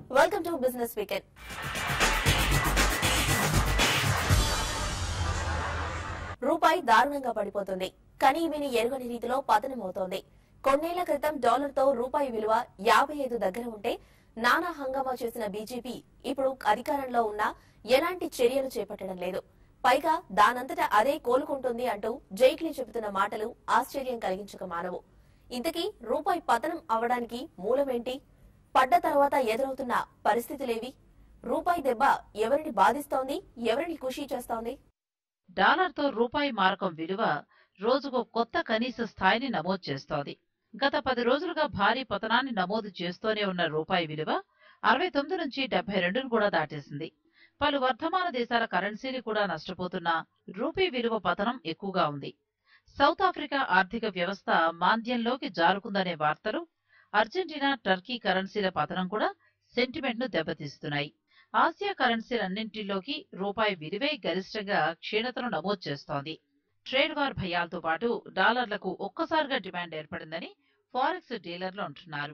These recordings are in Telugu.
వెల్కమ్ టు బిజినెస్ వీకెండ్ రూపాయి దారుణంగా పడిపోతుంది కనీ విని ఎరుగని రీతిలో పతనమవుతోంది కొన్నేళ్ల క్రితం డాలర్ తో రూపాయి విలువ యాభై ఐదు దగ్గర ఉంటే నానా హంగామా చేసిన బీజేపీ ఇప్పుడు అధికారంలో ఉన్నా ఎలాంటి చర్యలు చేపట్టడం లేదు పైగా దానంతటా అదే కోలుకుంటుంది అంటూ జైట్లీ చెబుతున్న మాటలు ఆశ్చర్యం కలిగించక మానవు ఇంతకీ రూపాయి పతనం అవడానికి మూలమేంటి పడ్డ తర్వాత ఎదురవుతున్న పరిస్థితులేవి రూపాయి దెబ్బ ఎవరిని బాధిస్తోంది ఎవరిని ఖుషీ చేస్తోంది డాలర్తో రూపాయి మారకం విలువ రోజుకు కొత్త కనీస స్థాయిని నమోదు చేస్తోంది గత పది రోజులుగా భారీ పతనాన్ని నమోదు చేస్తూనే ఉన్న రూపాయి విలువ అరవై తొమ్మిది నుంచి డెబ్బై రెండును కూడా దాటేసింది పలు వర్ధమాన దేశాల కరెన్సీలు కూడా నష్టపోతున్న రూపీ విలువ పతనం ఎక్కువగా ఉంది సౌత్ ఆఫ్రికా ఆర్థిక వ్యవస్థ మాంద్యంలోకి జారుకుందనే వార్తలు అర్జెంటీనా టర్కీ కరెన్సీల పతనం కూడా సెంటిమెంట్ ను దెబ్బతీస్తున్నాయి ఆసియా కరెన్సీలన్నింటిలోకి రూపాయి విలువే గరిష్టంగా క్షీణతను నమోదు చేస్తోంది ట్రేడ్ వార్ భయాలతో పాటు డాలర్లకు ఒక్కసారిగా డిమాండ్ ఏర్పడిందని ఫారెక్స్ డీలర్లు అంటున్నారు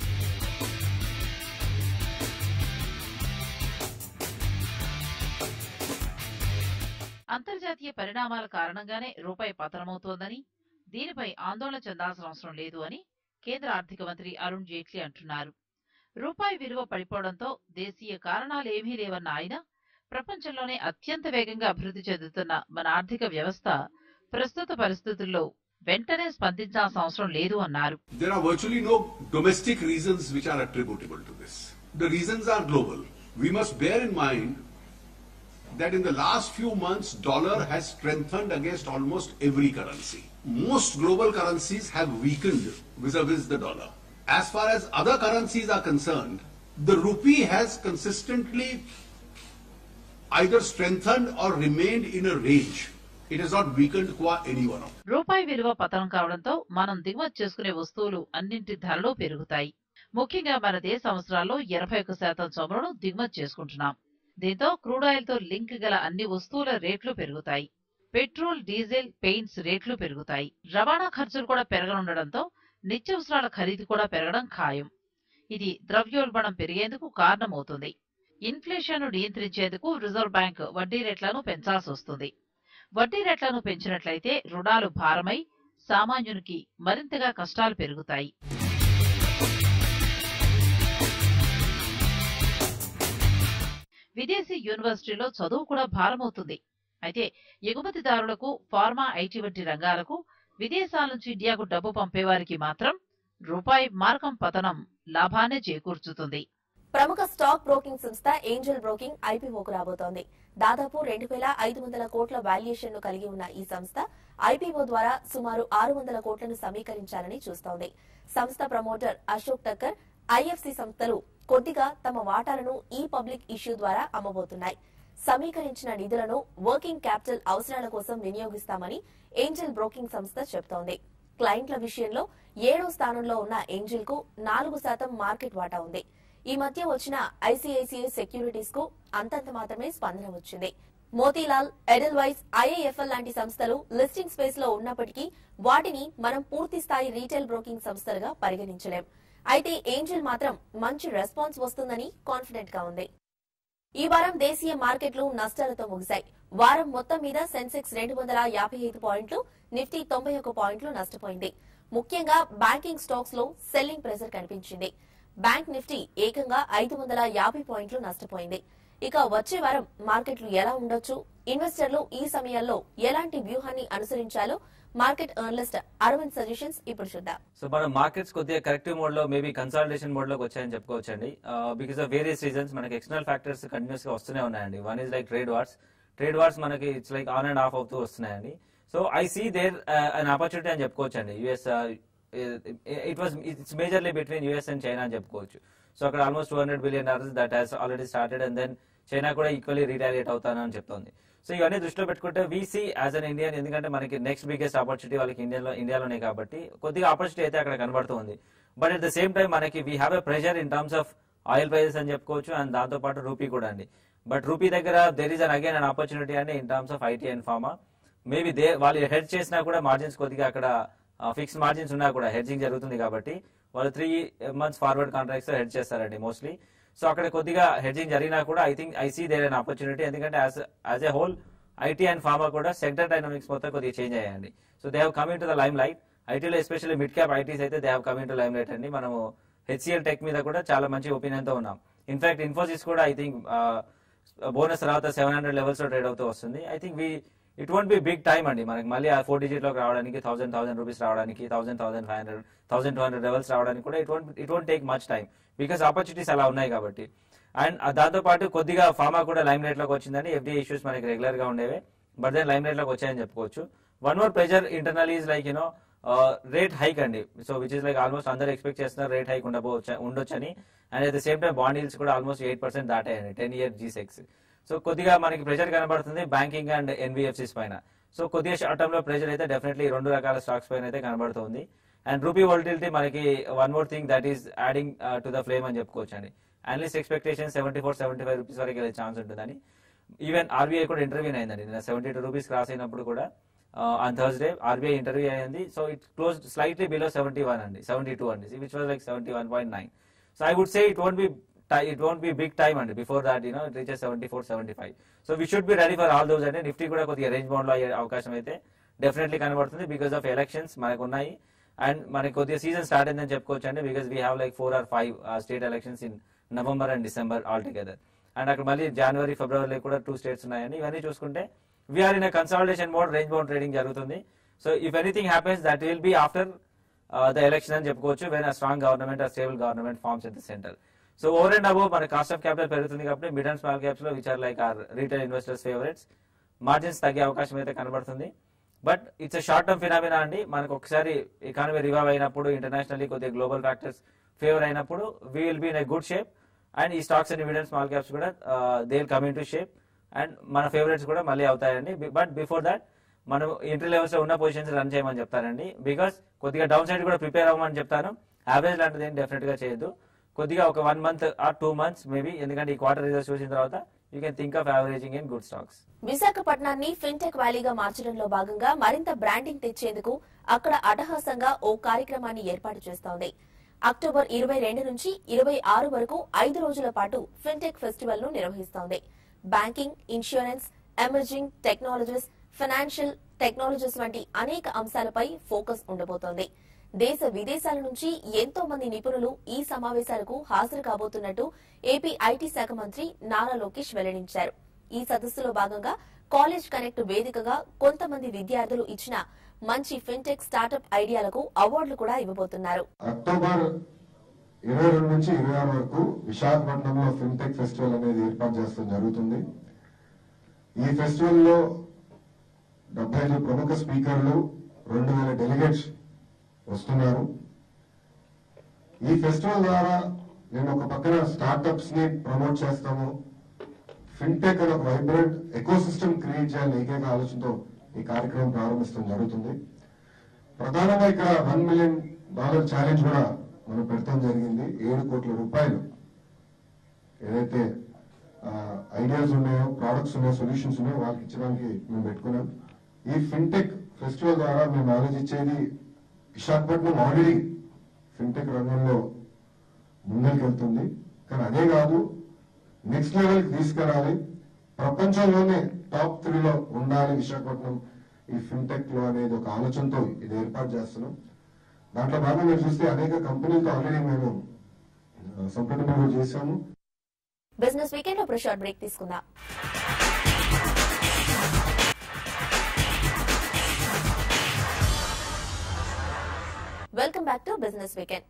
అంతర్జాతీయ పరిణామాల కారణంగానే రూపాయి పతనమవుతోందని దీనిపై ఆందోళన చెందాల్సిన అవసరం లేదు అని కేంద్ర ఆర్థిక మంత్రి అరుణ్ జైట్లీ అంటున్నారు రూపాయి విలువ పడిపోవడంతో దేశీయ కారణాలు ఏమీ లేవన్న ఆయన ప్రపంచంలోనే అత్యంత వేగంగా అభివృద్ధి చెందుతున్న మన ఆర్థిక వ్యవస్థ ప్రస్తుత పరిస్థితుల్లో వెంటనే స్పందించాల్సిన అవసరం లేదు అన్నారు There are virtually no domestic reasons which are attributable to this. The reasons are global. We must bear in mind that in the last few months, dollar has strengthened against almost every currency. Most global currencies have weakened vis-a-vis the dollar. As far as other currencies are concerned, the rupee has consistently either strengthened or remained in a range. It has not weakened qua any one of them. రూపాయి విలువ పతనం కావడంతో మనం దిగుమతి చేసుకునే వస్తువులు అన్నింటి ధరలు పెరుగుతాయి ముఖ్యంగా మన దేశ అవసరాల్లో ఎనభై ఒక్క శాతం చమురును దిగుమతి చేసుకుంటున్నాం దీంతో క్రూడ్ ఆయిల్ తో లింక్ గల అన్ని వస్తువుల రేట్లు పెరుగుతాయి పెట్రోల్ డీజిల్ పెయింట్స్ రేట్లు పెరుగుతాయి రవాణా ఖర్చులు కూడా పెరగనుండడంతో నిత్యావసరాల ఖరీదు కూడా పెరగడం ఖాయం ఇది ద్రవ్యోల్బణం పెరిగేందుకు కారణమవుతుంది ఇన్ఫ్లేషన్ ను నియంత్రించేందుకు రిజర్వ్ బ్యాంక్ వడ్డీ రేట్లను పెంచాల్సి వస్తుంది వడ్డీ రేట్లను పెంచినట్లయితే రుణాలు భారమై సామాన్యునికి మరింతగా కష్టాలు పెరుగుతాయి విదేశీ యూనివర్సిటీలో చదువు కూడా భారమవుతుంది అయితే ఎగుమతిదారులకు ఫార్మా ఐటీ వంటి రంగాలకు విదేశాల నుంచి ఇండియాకు డబ్బు పంపేవారికి మాత్రం రూపాయి మార్కం పతనం లాభాన్ని చేకూర్చుతుంది ప్రముఖ స్టాక్ బ్రోకింగ్ సంస్థ ఏంజల్ బ్రోకింగ్ ఐపీఓకు రాబోతోంది దాదాపు రెండు వేల ఐదు వందల కోట్ల వాల్యుయేషన్ ను కలిగి ఉన్న ఈ సంస్థ ఐపీఓ ద్వారా సుమారు ఆరు వందల కోట్లను సమీకరించాలని చూస్తోంది సంస్థ ప్రమోటర్ అశోక్ టక్కర్ ఐఎఫ్సి సంస్థలు కొద్దిగా తమ వాటాలను ఈ పబ్లిక్ ఇష్యూ ద్వారా అమ్మబోతున్నాయి సమీకరించిన నిధులను వర్కింగ్ క్యాపిటల్ అవసరాల కోసం వినియోగిస్తామని ఏంజల్ బ్రోకింగ్ సంస్థ చెబుతోంది క్లయింట్ల విషయంలో ఏడో స్థానంలో ఉన్న ఏంజిల్ కు నాలుగు శాతం మార్కెట్ వాటా ఉంది ఈ మధ్య వచ్చిన ఐసీఐసీఐ సెక్యూరిటీస్ కు అంతంత మాత్రమే స్పందన వచ్చింది మోతీలాల్ ఎడెల్వైస్ ఐఐఎఫ్ఎల్ లాంటి సంస్థలు లిస్టింగ్ స్పేస్ లో ఉన్నప్పటికీ వాటిని మనం పూర్తి స్థాయి రీటైల్ బ్రోకింగ్ సంస్థలుగా పరిగణించలేం అయితే ఏంజిల్ మాత్రం మంచి రెస్పాన్స్ వస్తుందని కాన్ఫిడెంట్ గా ఉంది ఈ వారం దేశీయ మార్కెట్లు నష్టాలతో ముగిశాయి వారం మొత్తం మీద సెన్సెక్స్ రెండు వందల యాభై ఐదు పాయింట్లు నిఫ్టీ తొంభై ఒక్క పాయింట్లు నష్టపోయింది ముఖ్యంగా బ్యాంకింగ్ స్టాక్స్ లో సెల్లింగ్ ప్రెజర్ కనిపించింది బ్యాంక్ నిఫ్టీ ఏకంగా ఐదు వందల యాభై పాయింట్లు నష్టపోయింది ఇక వచ్చే వారం మార్కెట్లు ఎలా ఉండొచ్చు ఇన్వెస్టర్లు ఈ సమయాల్లో ఎలాంటి వ్యూహాన్ని అనుసరించాలో మార్కెట్ అనలిస్ట్ అరవింద్ సజెషన్స్ ఇప్పుడు చూద్దాం సో మన మార్కెట్స్ కొద్దిగా కరెక్టివ్ మోడ్ లో మేబీ కన్సాలిడేషన్ మోడ్ లోకి వచ్చాయని చెప్పుకోవచ్చు అండి బికాస్ ఆఫ్ వేరియస్ రీజన్స్ మనకి ఎక్స్టర్నల్ ఫ్యాక్టర్స్ కంటిన్యూస్ గా వస్తూనే ఉన్నాయండి one is like trade wars trade wars మనకి it's like on and off అవుతూ వస్తున్నాయండి so I see there an opportunity అని చెప్పుకోవచ్చు అండి US it was it's majorly between US and China అని చెప్పుకోవచ్చు సో అక్కడ almost two hundred billion dollars that has already started and then China కూడా ఈక్వల్లీ రీటాలియేట్ అవుతాను అని చెప్తోంది సో ఇవన్నీ దృష్టిలో పెట్టుకుంటే వీసీ యాజ్ అన్ ఇండియన్ ఎందుకంటే మనకి నెక్స్ట్ బిగ్గెస్ట్ ఆపర్చునిటీ వాళ్ళకి ఇండియాలో ఇండియాలోనే కాబట్టి కొద్దిగా ఆపర్చునిటీ అయితే అక్కడ కనబడుతుంది but at the same time మనకి we have a pressure in terms of oil prices అని చెప్పుకోవచ్చు అండ్ దాంతో పాటు రూపీ కూడా అండి బట్ రూపీ దగ్గర there is an again an opportunity అండి in terms of IT and pharma maybe they వాళ్ళు హెడ్ చేసినా కూడా మార్జిన్స్ కొద్దిగా అక్కడ ఫిక్స్డ్ మార్జిన్స్ ఉన్నా కూడా హెడ్జింగ్ జరుగుతుంది కాబట్టి వాళ్ళు three months forward contracts hedge చేస్తారండి మోస్ట్లీ సో అక్కడ కొద్దిగా హెడ్జింగ్ జరిగినా కూడా I think I see there an opportunity ఎందుకంటే as a whole IT and pharma కూడా సెక్టర్ డైనమిక్స్ మొత్తం కొద్దిగా చేంజ్ అయ్యాయండి so they have coming to the lime light ఐటీలో ఎస్పెషల్లీ మిడ్ క్యాప్ ఐటీస్ అయితే they have coming to lime light అండి మనము హెచ్సిఎల్ టెక్ మీద కూడా చాలా మంచి ఒపీనియన్ తో ఉన్నాం ఇన్ఫాక్ట్ ఇన్ఫోసిస్ కూడా ఐ థింక్ బోనస్ తర్వాత సెవెన్ హండ్రెడ్ లెవెల్స్ లో ట్రేడ్ అవుతూ వస్తుంది I think we it won't be big time అండి మనకి మళ్ళీ ఆ ఫోర్ డిజిట్ లోకి రావడానికి థౌసండ్ థౌసండ్ రూపీస్ రావడానికి thousand thousand five hundred thousand two hundred levels రావడానికి కూడా it won't it won't take much time because opportunities అలా ఉన్నాయి కాబట్టి అండ్ దాంతో పాటు కొద్దిగా ఫార్మా కూడా లైమ్ లైట్ లోకి వచ్చిందని ఎఫ్డీ ఇష్యూస్ మనకి రెగ్యులర్ గా ఉండేవి బట్ దెన్ లైమ్ లైట్ లోకి వచ్చాయని చెప్పుకోవచ్చు one more pressure internal is like you know rate hike అండి so which is like almost అందరూ ఎక్స్పెక్ట్ చేస్తున్నారు రేట్ హైక్ ఉండబోవచ్చు ఉండొచ్చని and at the same time bond yields కూడా ఆల్మోస్ట్ ఎయిట్ పర్సెంట్ దాటాయండి ten year G secs so కొద్దిగా మనకి ప్రెజర్ కనబడుతుంది బ్యాంకింగ్ అండ్ ఎన్బిఎఫ్సిస్ పైన సో కొద్దిగా షార్ట్ టర్మ్ లో ప్రెజర్ అయితే డెఫినెట్లీ రెండు రకాల స్టాక్స్ పైన అయితే కనబడుతుంది అండ్ రూపీ వాలిటిలిటీ మనకి one more thing that is adding to the flame అని చెప్పుకోవచ్చు అండి analyst expectation seventy four seventy five rupees వరకు వెళ్ళే ఛాన్స్ ఉంటుందని ఈవెన్ ఆర్బీఐ కూడా ఇంటర్వ్యూ అయిందండి నిన్న సెవెంటీ టూ రూపీస్ క్రాస్ అయినప్పుడు కూడా ఆన్ థర్స్డే ఆర్బీఐ ఇంటర్వ్యూ అయింది so it close slightly below seventy one అండి సెవెంటీ టూ అండి which was like seventy one point nine so I would say it won't be it won't be big time అండి before that you know it reaches seventy four seventy five so we should be ready for all those అంటే నిఫ్టీ కూడా కొద్దిగా రేంజ్ బౌండ్ లో అయ్యే అవకాశం అయితే డెఫినెట్లీ కనబడుతుంది బికాస్ ఆఫ్ ఎలక్షన్స్ మనకు ఉన్నాయి అండ్ మనకి కొద్దిగా సీజన్ స్టార్ట్ అయిందని చెప్పుకోవచ్చు అండి because we have like four or five state elections in November and December all together and అక్కడ మళ్ళీ జనవరి ఫిబ్రవరిలో కూడా టూ స్టేట్స్ ఉన్నాయండి ఇవన్నీ చూసుకుంటే we are in consultation mode range bound trading జరుగుతుంది so if anything happens that will be after the election అని చెప్పుకోవచ్చు when a strong government a stable government forms at the centre so over and above మన కాస్ట్ ఆఫ్ క్యాపిటల్ పెరుగుతుంది కాబట్టి మిడ్ అండ్ స్మాల్ క్యాప్స్ లో which are like are retail investors favourites margins తగ్గే అవకాశం అయితే కనబడుతుంది but it's short term phenomena అండి మనకు ఒకసారి ఎకానమీ రివైవ్ అయినప్పుడు ఇంటర్నేషనల్లీ కొద్దిగా గ్లోబల్ ఫ్యాక్టర్స్ ఫేవర్ అయినప్పుడు we will be in good shape and ఈ stocks and mid and small caps కూడా they will coming to shape and మన ఫేవరెట్స్ కూడా మళ్ళీ అవుతాయండి బట్ బిఫోర్ దాట్ మనం ఎంట్రీ లెవెల్స్ లో ఉన్న పొజిషన్స్ రన్ చేయమని చెప్తానండి బికాస్ కొద్దిగా డౌన్ సైడ్ కూడా ప్రిపేర్ అవ్వమని చెప్తాను యావరేజ్ లాంటిది ఏం డెఫినెట్ గా చేయొద్దు కొద్దిగా ఒక one month or two months maybe ఎందుకంటే ఈ క్వార్టర్ రిజల్ట్స్ చూసిన తర్వాత you can think of averaging in good stocks విశాఖపట్నాన్ని ఫిన్టెక్ వ్యాలీగా మార్చడంలో భాగంగా మరింత బ్రాండింగ్ తెచ్చేందుకు అక్కడ అటహాసంగా ఓ కార్యక్రమాన్ని ఏర్పాటు చేస్తోంది అక్టోబర్ ఇరవై రెండు నుంచి ఇరవై ఆరు వరకు ఐదు రోజుల పాటు ఫిన్టెక్ ఫెస్టివల్ ను నిర్వహిస్తోంది banking insurance emerging technologies financial technologies వంటి అనేక అంశాలపై ఫోకస్ ఉండబోతోంది దేశ విదేశాల నుంచి ఎంతో మంది నిపుణులు ఈ సమావేశాలకు హాజరు కాబోతున్నట్టు ఏపీ ఐటీ శాఖ మంత్రి నారా లోకేష్ వెల్లడించారు ఈ సదస్సులో భాగంగా కాలేజ్ కనెక్ట్ వేదికగా కొంతమంది విద్యార్థులు ఇచ్చిన మంచి ఫిన్టెక్ స్టార్టప్ ఐడియాలకు అవార్డులు కూడా ఇవ్వబోతున్నారు అక్టోబర్ ఇరవై రెండు నుంచి ఇరవై ఆరు వరకు విశాఖపట్నంలో ఫిన్టెక్ ఫెస్టివల్ అనేది ఏర్పాటు చేస్తాం జరుగుతుంది ఈ ఫెస్టివల్ లో డెబ్బై ఐదు ప్రముఖ స్పీకర్లు రెండు వేల డెలిగేట్స్ వస్తున్నారు ఈ ఫెస్టివల్ ద్వారా నేను ఒక పక్కన స్టార్టప్స్ ని ప్రమోట్ చేస్తాము ఫిన్టెక్ అనే ఒక వైబ్రెంట్ ఎకో సిస్టమ్ క్రియేట్ చేయాలని ఏకైక ఆలోచనతో ఈ కార్యక్రమం ప్రారంభించడం జరుగుతుంది ప్రధానంగా ఇక్కడ వన్ మిలియన్ డాలర్ ఛాలెంజ్ కూడా మనం పెడతాం జరిగింది ఏడు కోట్ల రూపాయలు ఏదైతే ఐడియాస్ ఉన్నాయో ప్రోడక్ట్స్ ఉన్నాయో సొల్యూషన్స్ ఉన్నాయో వాళ్ళకి ఇచ్చడానికి మేము పెట్టుకున్నాం ఈ ఫిన్టెక్ ఫెస్టివల్ ద్వారా మేము ఆలోచించేది విశాఖపట్నం ఆల్రెడీ ఫిన్టెక్ రంగంలో ముందరికి వెళ్తుంది కానీ అదే కాదు నెక్స్ట్ లెవెల్ కి తీసుకురావాలి ప్రపంచంలోనే టాప్ త్రీలో ఉండాలి విశాఖపట్నం ఈ ఫిన్టెక్ లో అనేది ఒక ఆలోచనతో ఇది ఏర్పాటు చేస్తున్నాం దాంట్లో భాగంగా మీరు చూస్తే అనేక కంపెనీలతో ఆల్రెడీ మేము ఆ, సంప్రదింపులు చేశాము బిజినెస్ వీకెండ్ లో ఇప్పుడు షార్ట్ బ్రేక్ తీసుకుందాం welcome back to business weekend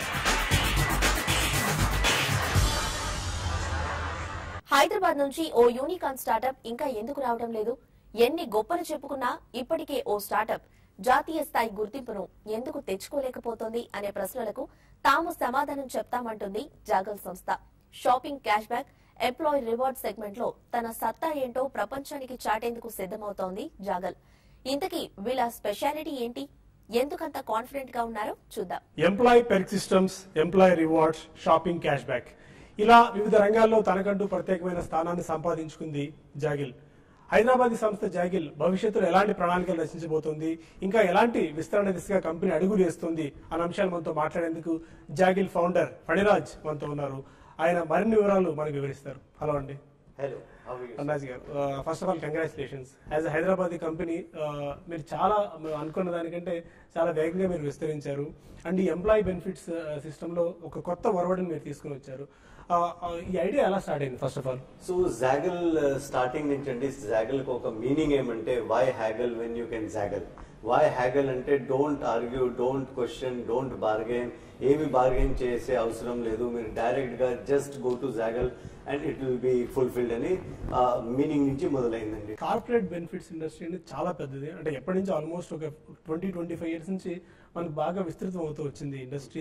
Hyderabad నుంచి ఓ యూనికాన్ స్టార్టప్ ఇంకా ఎందుకు రావడం లేదు ఎన్ని గొప్పలు చెప్పుకున్నా ఇప్పటికే ఓ స్టార్టప్ జాతీయ స్థాయి గుర్తింపును ఎందుకు తెచ్చుకోలేకపోతోంది అనే ప్రశ్నలకు తాము సమాధానం చెప్తామంటుంది జాగల్ సంస్థ shopping cash back employee reward segment లో తన సత్తా ఏంటో ప్రపంచానికి చాటేందుకు సిద్ధమవుతోంది జాగల్ ఇంతకీ వీళ్ళ స్పెషాలిటీ ఏంటి ఎందుకంత కాన్ఫిడెంట్ గా ఉన్నారో చూద్దాం employee perk systems employee rewards shopping cash back ఇలా వివిధ రంగాల్లో తనకంటూ ప్రత్యేకమైన స్థానాన్ని సంపాదించుకుంది జాగిల్ హైదరాబాద్ సంస్థ జాగిల్ భవిష్యత్తులో ఎలాంటి ప్రణాళికలు రచించబోతోంది ఇంకా ఎలాంటి విస్తరణ దిశగా కంపెనీ అడుగులు వేస్తుంది అనే అంశాలు మనతో మాట్లాడేందుకు జాగిల్ ఫౌండర్ ఫణిరాజ్ మనతో ఉన్నారు ఆయన మరిన్ని వివరాలు మనకు వివరిస్తారు హలో అండి Hello, how are you? అన్నాజ్ గారు first of all congratulations as a Hyderabad company మీరు చాలా మీరు అనుకున్న దానికంటే చాలా వేగంగా మీరు విస్తరించారు అండ్ ఈ ఎంప్లాయీ బెనిఫిట్స్ సిస్టంలో ఒక కొత్త ఒరవడిని మీరు తీసుకుని వచ్చారు Uh, uh, ఈ ఐడియా ఎలా స్టార్ట్ అయింది first of all so Zaggle starting నుంచి అండి జాగల్ కు ఒక మీనింగ్ ఏమంటే why haggle when you can Zaggle why haggle అంటే don't argue don't question don't bargain ఏమి బార్గెన్ చేసే అవసరం లేదు మీరు డైరెక్ట్ గా just go to Zaggle and it will be fulfilled అని మీనింగ్ నుంచి మొదలైందండి కార్పొరేట్ బెనిఫిట్స్ ఇండస్ట్రీ అనేది చాలా పెద్దది అంటే ఎప్పటి నుంచి ఆల్మోస్ట్ ఒక ట్వంటీ ట్వంటీ ఫైవ్ ఇయర్స్ నుంచి మనకు బాగా విస్తృతం అవుతూ వచ్చింది ఇండస్ట్రీ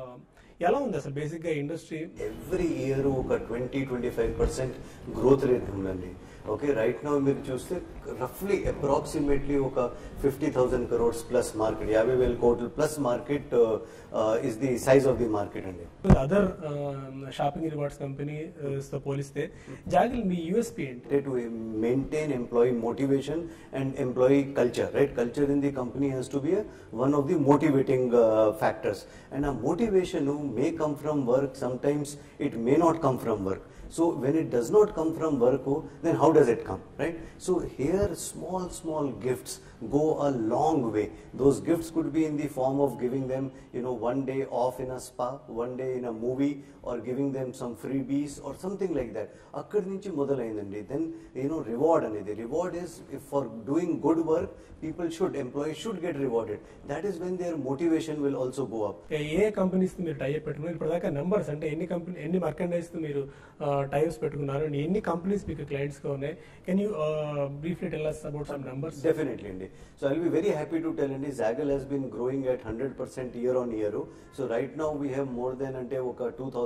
ఎలా ఉంది అసలు బేసిక్ గా ఇండస్ట్రీ ఎవ్రీ ఇయర్ ఒక twenty twenty five percent growth rate ఉందండి ఓకే రైట్ నౌ మీరు చూస్తే రఫ్లీ అప్రాక్సిమేట్లీ ఒక fifty thousand crores plus market యాభై వేల కోట్ల plus market is the size of the market అండి అదర్ షాపింగ్ రివార్డ్స్ కంపెనీ తో పోలిస్తే జాగిల్ మీ యూఎస్పీ ఏంటి to maintain employee motivation and employee culture, right? Culture in the company has to be a, one of the motivating uh, factors. And a motivation uh, may come from work, sometimes it may not come from work. So when it does not come from work, oh, then how does it come, right? So here small, small gifts go a long way. Those gifts could be in the form of giving them, you know, one day off in a spa, one day in a movie, or giving them some freebies or something like that. అక్కడి నుంచి మొదలైందండి దెన్ యూనో రివార్డ్ అనేది reward is for doing good work people should employees should get rewarded that is when there motivation will also go up ఏ కంపెనీస్ తో మీరు టైప్ పెట్టుకున్నారు ఇప్పటిదాకా నెంబర్స్ అంటే ఎన్ని కంపెనీ ఎన్ని మర్కండైజ్ తో మీరు టైప్స్ పెట్టుకున్నారు and ఎన్ని కంపెనీస్ మీకు క్లయింట్స్ గా ఉన్నాయి can you briefly tell us about some numbers Definitely, Andy. So I'll be very happy to tell Andy, Zaggle has been growing at 100% year on year. So right now we have more than ante oka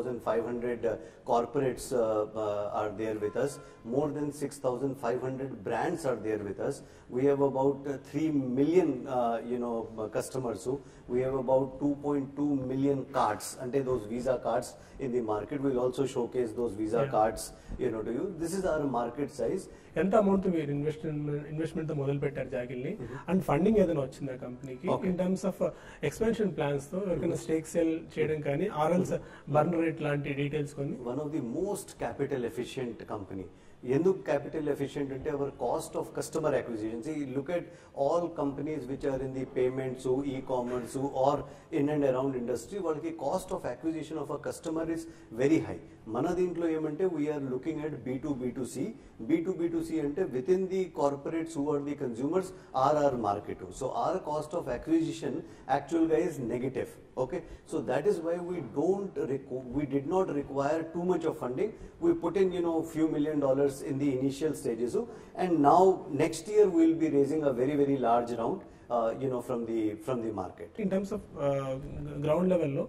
2,500 uh, corporates uh, uh, are there with us. More than 6,500 brands are there with us. We have about uh, 3 million, uh, you know, uh, customers. So we have about 2.2 million cards. Ante those Visa cards in the market. We'll also showcase those Visa Yeah. cards, you know, to you. This is our market size. ఎంత అమౌంట్ మీరు ఇన్వెస్ట్మెంట్ ఇన్వెస్ట్మెంట్ తో మొదలు పెట్టారు జాగిల్ ని అండ్ ఫండింగ్ ఏదైనా వచ్చిందా కంపెనీకి Okay. In terms of expansion plans తో ఎవరికైనా స్టేక్ సేల్ చేయడం కానీ ఆర్ఎల్స్ బర్న్ రేట్ లాంటి డీటెయిల్స్ కొన్ని one of the most capital efficient company ఎందుకు క్యాపిటల్ ఎఫిషియెంట్ అంటే our cost of customer acquisition look at all companies which are in the payments e commerce are in and around industry వాళ్ళకి cost of acquisition of a customer is very high మన దీంట్లో ఏమంటే we are looking at be to B to C B to B to C అంటే within the corporates who are the consumers are our market so our cost of acquisition యాక్చువల్గా is negative okay so that is why we don't requ- we did not require too much of funding we put in you know few million dollars in the initial stages so, and now next year we will be raising a very very large round uh, you know from the from the market in terms of ground లెవెల్లో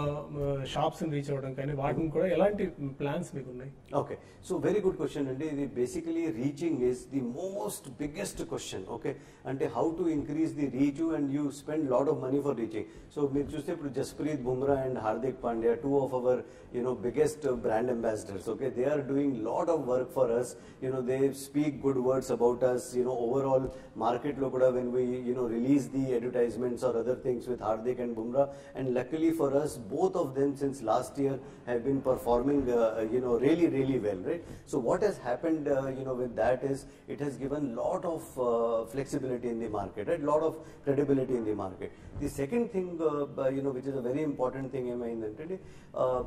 షాప్స్ రీచ్ అవ్వడం కానీ వాటిని కూడా ఎలాంటి ప్లాన్స్ మీకు ఉన్నాయి Okay, so very good question. And the basically reaching is the most biggest question. Okay, and how to increase the reach you and you spend lot of money for reaching. So మీరు చూస్తే ఇప్పుడు Jasprit Bumrah and Hardik Pandya two of our you know biggest uh, brand ambassadors. Okay, they are doing lot of work for us. You know they speak good words about us. You know overall market లో కూడా when we you know release the advertisements or other things with Hardik and Bumrah and luckily for us both of them since last year have been performing uh, you know really really well right so what has happened uh, you know with that is it has given lot of uh, flexibility in the market right lot of credibility in the market the second thing uh, uh, you know which is a very important thing ఏమైందంటే uh,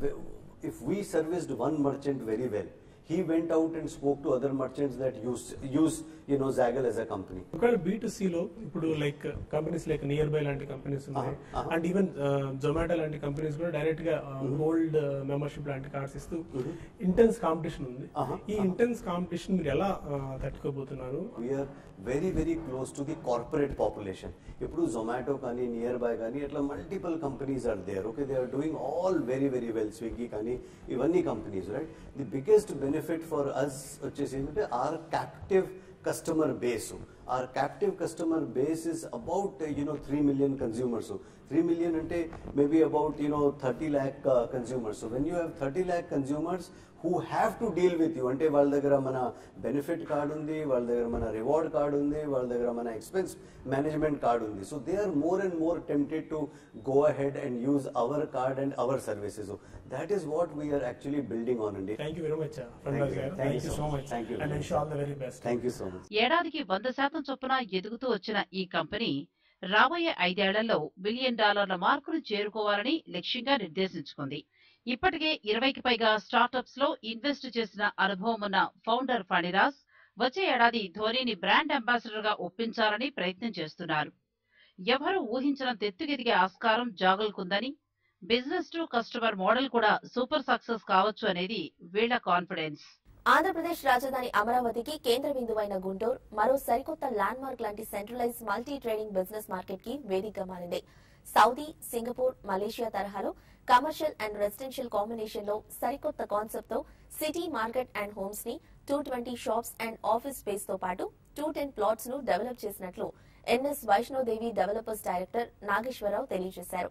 if we serviced one merchant very well he went out and spoke to other merchants that use use you know Zaggle as a company ఒకవేళ బీ టు లో ఇప్పుడు like companies like Nearbuy లాంటి కంపెనీస్ ఉన్నాయి Uh-huh, uh-huh. And even Zomato లాంటి కంపెనీస్ కూడా డైరెక్ట్ గా గోల్డ్ మెంబర్షిప్ లాంటి కార్డ్స్ ఇస్తూ ఇంటెన్స్ కాంపిటీషన్ ఉంది Uh-huh, ఈ ఇంటెన్స్ కాంపిటీషన్ మీరు ఎలా uh, తట్టుకోబోతున్నారు we are very very close to the corporate population ఇప్పుడు జొమాటో కానీ నియర్ బై కానీ అట్లా multiple companies are there okay they are doing all very very well Swiggy కానీ ఇవన్నీ companies right the biggest benefit for us వచ్చేసి ఏంటంటే our captive customer base our captive customer base is about you know three million consumers three million అంటే maybe about you know thirty lakh consumers so when you have thirty lakh consumers who have to deal with you అంటే వాళ్ళ దగ్గర మన బెనిఫిట్ కార్డ్ ఉంది వాళ్ళ దగ్గర మన రివార్డ్ కార్డ్ ఉంది వాళ్ళ దగ్గర మన ఎక్స్పెన్స్ మేనేజ్మెంట్ కార్డ్ ఉంది so they are more and more tempted to go ahead and use our card and our services that is what we are actually building on అండి thank you very much Thank you. గారు Thank thank you you so so much. Much Thank you. And wish all the very best thank you so much ఏడాదికి వంద శాతం చొప్పున ఎదుగుతూ వచ్చిన ఈ కంపెనీ రాబోయే ఐదేళ్లలో బిలియన్ డాలర్ల మార్కును చేరుకోవాలని లక్ష్యంగా నిర్దేశించుకుంది ఇప్పటికే ఇరవైకి పైగా స్టార్టప్స్ లో ఇన్వెస్ట్ చేసిన అనుభవం ఉన్న ఫౌండర్ ఫణిరాజ్ వచ్చే ఏడాది ధోనీని బ్రాండ్ అంబాసిడర్ గా ఒప్పించాలని ప్రయత్నం చేస్తున్నారు ఎవరూ ఊహించినంత ఎత్తుకెదిగే ఆస్కారం జాగులుకుందని బిజినెస్ టు కస్టమర్ మోడల్ కూడా సూపర్ సక్సెస్ కావచ్చు అనేది వీళ్ల కాన్ఫిడెన్స్ ఆంధ్రప్రదేశ్ రాజధాని అమరావతికి కేంద్ర బిందువైన గుంటూరు మరో సరికొత్త ల్యాండ్ మార్క్ లాంటి centralise multi trading business market కి వేదికగా మారింది సౌదీ సింగపూర్ మలేషియా తరహాలో కమర్షియల్ అండ్ రెసిడెన్షియల్ కాంబినేషన్ లో సరికొత్త కాన్సెప్ట్ తో సిటీ మార్కెట్ అండ్ హోమ్స్ ని two twenty shops and office space తో పాటు టూ టెన్ ప్లాట్స్ ను డెవలప్ చేసినట్లు NS Vaishno Devi developers director Nageswararao తెలియజేశారు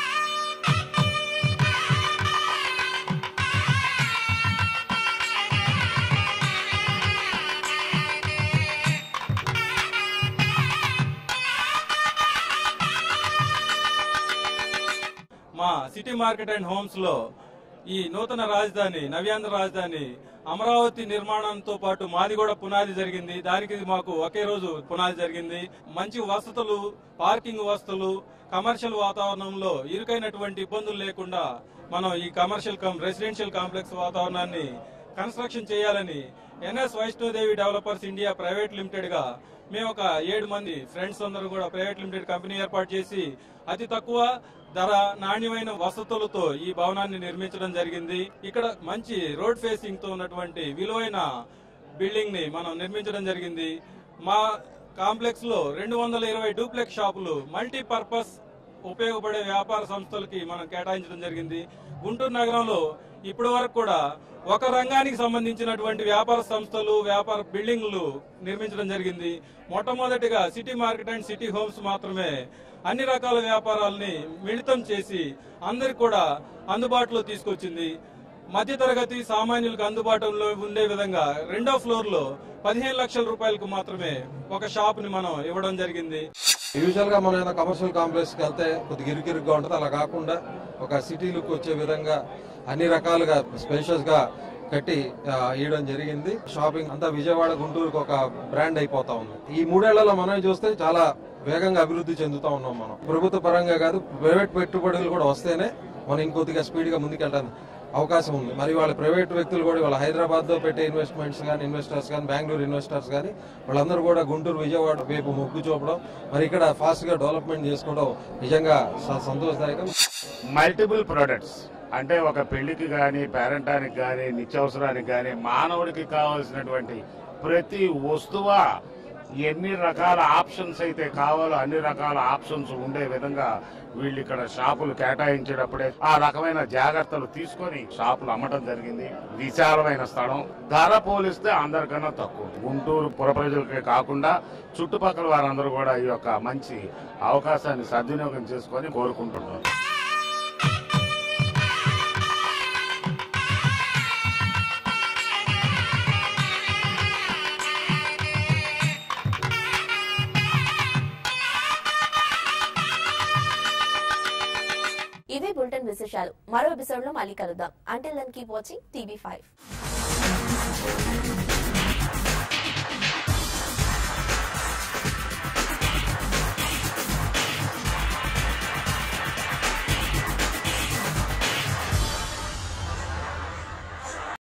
మా సిటీ మార్కెట్ అండ్ హోమ్స్ లో ఈ నూతన రాజధాని నవ్యాంధ్ర రాజధాని అమరావతి నిర్మాణంతో పాటు మాది కూడా పునాది జరిగింది దానికి మాకు ఒకే రోజు పునాది జరిగింది మంచి వసతులు పార్కింగ్ వసతులు కమర్షియల్ వాతావరణంలో ఇరుకైనటువంటి ఇబ్బందులు లేకుండా మనం ఈ కమర్షియల్ కం రెసిడెన్షియల్ కాంప్లెక్స్ వాతావరణాన్ని కన్స్ట్రక్షన్ చేయాలని NS Vaishno Devi developers India private limited గా మేము ఒక ఏడు మంది ఫ్రెండ్స్ అందరూ కూడా ప్రైవేట్ లిమిటెడ్ కంపెనీ ఏర్పాటు చేసి అతి తక్కువ ధర నాణ్యమైన వసతులతో ఈ భవనాన్ని నిర్మించడం జరిగింది ఇక్కడ మంచి రోడ్ ఫేసింగ్ తో ఉన్నటువంటి విలువైన బిల్డింగ్ ని మనం నిర్మించడం జరిగింది మా కాంప్లెక్స్ లో రెండు వందల ఇరవై డూప్లెక్స్ షాపులు మల్టీపర్పస్ ఉపయోగపడే వ్యాపార సంస్థలకి మనం కేటాయించడం జరిగింది గుంటూరు నగరంలో ఇప్పటి వరకు కూడా ఒక రంగానికి సంబంధించినటువంటి వ్యాపార సంస్థలు వ్యాపార బిల్డింగ్లు నిర్మించడం జరిగింది మొట్టమొదటిగా city market and city homes మాత్రమే అన్ని రకాల వ్యాపారాలని మిళితం చేసి అందరికి కూడా అందుబాటులో తీసుకొచ్చింది మధ్యతరగతి సామాన్యులకు అందుబాటులో ఉండే విధంగా రెండో ఫ్లోర్ లో పదిహేను లక్షల రూపాయలకు మాత్రమే ఒక షాప్ ని మనం ఇవ్వడం జరిగింది యూజువల్ గా మనం ఏదైనా కమర్షియల్ కాంప్లెక్స్ కి వెళ్తే కొద్దిగా ఇరుకిరుగ్గా ఉంటుంది అలా కాకుండా ఒక సిటీ లుక్ వచ్చే విధంగా అన్ని రకాలుగా స్పేషియస్ గా కట్టి ఆ, ఇవ్వడం జరిగింది షాపింగ్ అంతా విజయవాడ గుంటూరుకు ఒక బ్రాండ్ అయిపోతా ఉంది ఈ మూడేళ్లలో మనం చూస్తే చాలా వేగంగా అభివృద్ధి చెందుతా ఉన్నాం మనం ప్రభుత్వ పరంగా కాదు ప్రైవేట్ పెట్టుబడులు కూడా వస్తేనే మనం ఇంకొద్దిగా స్పీడ్ గా ముందుకెళ్ళడానికి అవకాశం ఉంది మరి వాళ్ళ ప్రైవేట్ వ్యక్తులు కూడా వాళ్ళ హైదరాబాద్ లో పెట్టే ఇన్వెస్ట్మెంట్స్ కానీ ఇన్వెస్టర్స్ కానీ బెంగళూరు ఇన్వెస్టర్స్ కానీ వాళ్ళందరూ కూడా గుంటూరు విజయవాడ వైపు మొగ్గు చూపడం మరి ఇక్కడ ఫాస్ట్ గా డెవలప్మెంట్ చేసుకోవడం నిజంగా స- సంతోషదాయకం మల్టిపుల్ ప్రొడక్ట్స్ అంటే ఒక పెళ్లికి కానీ పేరెంటానికి కానీ నిత్యావసరానికి కానీ మానవుడికి కావాల్సినటువంటి ప్రతి వస్తువ ఎన్ని రకాల ఆప్షన్స్ అయితే కావాలో అన్ని రకాల ఆప్షన్స్ ఉండే విధంగా వీళ్ళు ఇక్కడ షాపులు కేటాయించేటప్పుడే ఆ రకమైన జాగ్రత్తలు తీసుకొని షాపులు అమ్మటం జరిగింది విశాలమైన స్థలం ధర పోలిస్తే అందరికన్నా తక్కువ గుంటూరు పుర ప్రజలకే కాకుండా చుట్టుపక్కల వారందరూ కూడా ఈ యొక్క మంచి అవకాశాన్ని సద్వినియోగం చేసుకొని కోరుకుంటున్నారు ఇవే బులెటిన్ విశేషాలు మరో ఎపిసోడ్ లో మళ్ళీ కలుద్దాం until then keep watching TV five